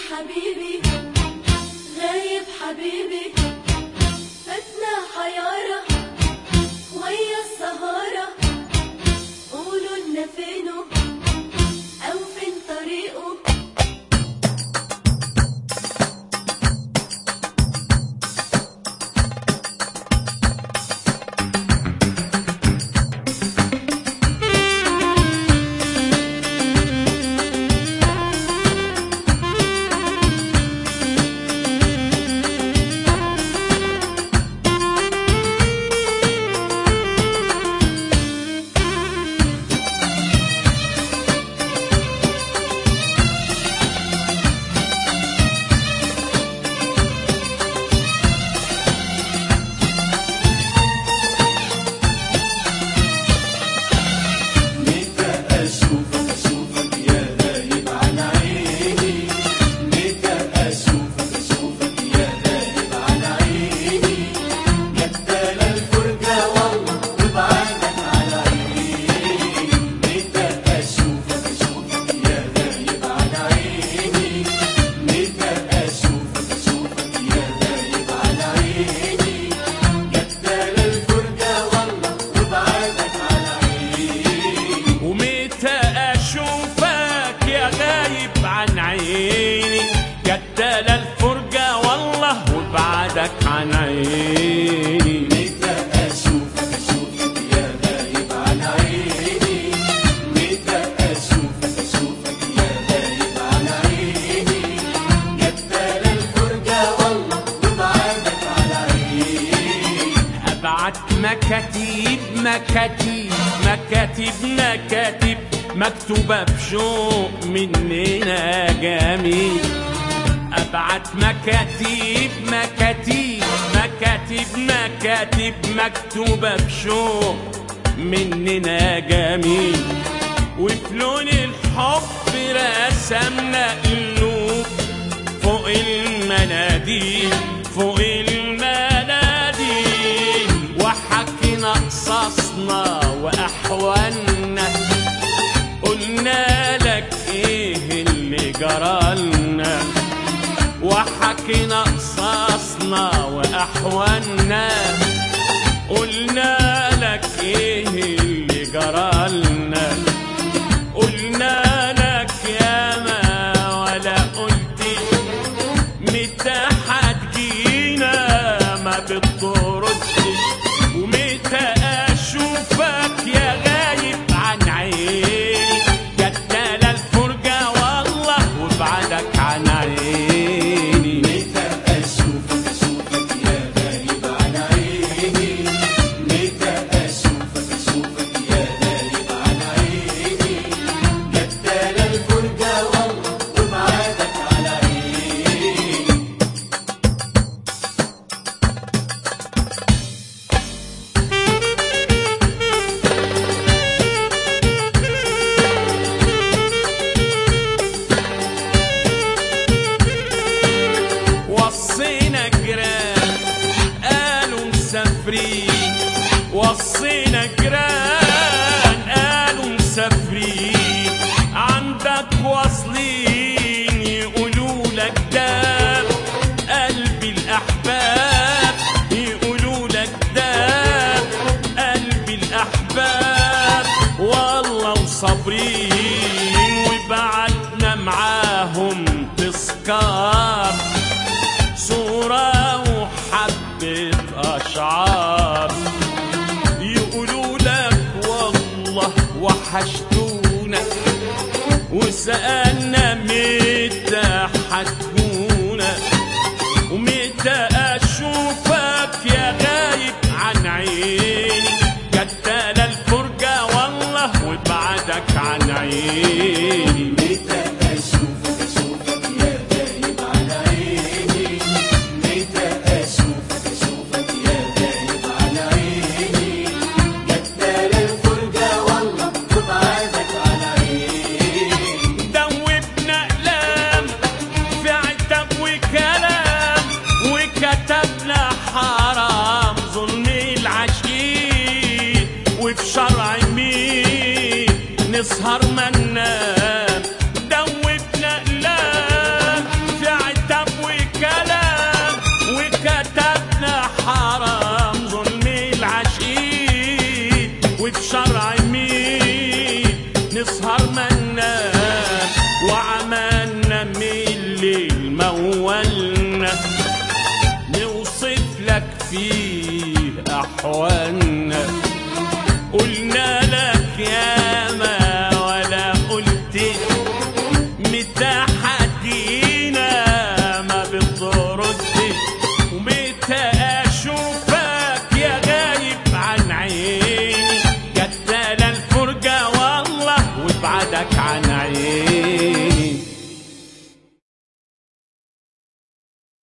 حبيبي غايب حبيبي فاتنا حيارة ويا السهارة قولوا لنا فينه أو فين طريقه متى أشوفك أشوفك يا غايب عن عيني متى أشوفك أشوفك يا غايب عن عيني جدال الفرجة والله وبعدك على عيني متى أشوفك أشوفك يا غايب عن عيني متى أشوفك أشوفك يا غايب عن عيني جدال الفرجة والله وبعدك على عيني ومتى اشوفك يا غايب عن عيني جدال الفرجة والله وبعدك عن عيني متى أشوفك أشوفك يا غايب عن عيني متى أشوفك أشوفك يا غايب عن عيني جدال الفرجة والله وبعدك على عيني ابعت مكاتيب مكاتيب مكاتيب مكاتيب مكتوبة بشوق مننا جميل ابعت مكاتيب مكاتيب مكاتيب مكاتيب مكتوبة بشوق مننا جميل وفي لون الحب رسمنا قلوب فوق المناديل فوق المناديل وحكينا قصصنا واحوالنا قلنا لك ايه اللي جرالنا وحكينا قصصنا واحوالنا قلنا لك ايه اللي جرالنا قلنا لك يا ما ولا قلت متى هتجينا ما بتردش ومتى اشوفك يا غايب عن عيني جدال الفرجة والله وبعدك عن عيني متى أشوفك أشوفك يا غايب عن عيني متى أشوفك أشوفك يا غايب عن عيني جدال الفرجة والله وبعدك على عيني وصينا جيران قالوا مسافرين وصينا جيران قالوا مسافرين عندك واصلين يقولوا لك داب قلبي الاحباب يقولوا لك داب قلبي الاحباب والله وصابرين وبعتنا معاهم تذكار صورة وحبة أشعار يقولوا لك والله وحشتونا وسألنا متى حتكونا ومتى أشوفك يا غايب عن عيني جدال الفرجة والله وبعدك عن عيني متى أشوفك أشوفك يا غايب عن عيني متى أشوفك أشوفك يا غايب عن عيني جدال الفرجة والله وبعدك على عيني دوبنا فيه أحوالنا